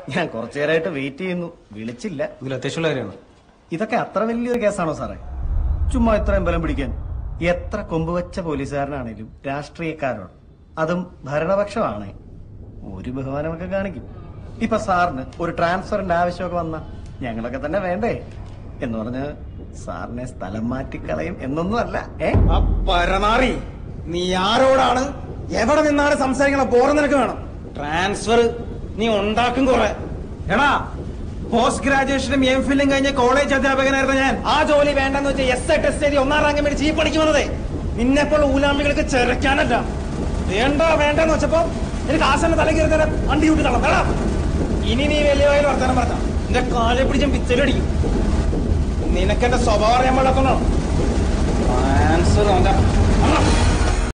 ഞാൻ കുറച്ചു നേരമായിട്ട് വെയിറ്റ് ചെയ്യുന്നു വിളിച്ചില്ല ഇതിൽ അത്യാവശ്യമുള്ള കാര്യമാണ് ഇതൊക്കെ അത്ര വലിയൊരു കേസാണോ സാറേ ചുമ്മാ ഇത്രയും ബലം പിടിക്കാൻ എത്ര കൊമ്പ് വെച്ച പോലീസുകാരനാണേലും രാഷ്ട്രീയക്കാരോട് അതും ഭരണപക്ഷമാണ് ഒരു ബഹുമാനമൊക്കെ കാണിക്കും ഇപ്പൊ സാറിന് ഒരു ട്രാൻസ്ഫറിന്റെ ആവശ്യമൊക്കെ വന്ന ഞങ്ങളൊക്കെ തന്നെ വേണ്ടേ എന്ന് പറഞ്ഞ് സാറിനെ സ്ഥലം മാറ്റിക്കളയും എന്നൊന്നും അല്ല ഏ ആ പരനാറി നീ ആരോടാണ് എവിടെ നിന്നാണ് സംസാരിക്കണ ബോറം നിനക്ക് വേണം ട്രാൻസ്ഫർ നീ ഉണ്ടാക്കും കുറെ എടാ പോസ്റ്റ് ഗ്രാജുവേഷനും എം ഫില്ലും കഴിഞ്ഞ കോളേജ് അധ്യാപകനായിരുന്നു ഞാൻ ആ ജോലി വേണ്ടെന്ന് വെച്ചാൽ എസ് ഐ ടെസ്റ്റ് ചെയ്ത് ഒന്നാം റാങ്ക് മേടിച്ച് ഈ പഠിക്ക് വന്നതേ നിന്നെപ്പോൾ ഊലാമികൾക്ക് ചെറുക്കാനല്ല വേണ്ട വേണ്ടെന്ന് വെച്ചപ്പോ എനിക്ക് ആശാന്റെ തല കയറി തരാൻ വണ്ടി കൂട്ടി തള്ളം വേടാ ഇനി നീ വലിയ വയൽ വർത്തമാനം പറഞ്ഞ നിന്റെ കാലെ പിടിച്ചും പിച്ചലടിക്കും നിനക്കെന്റെ സ്വഭാവം അറിയാൻ പാടാത്തോണ്ടാണ് ട്രാൻസ്ഫർ അവന്റെ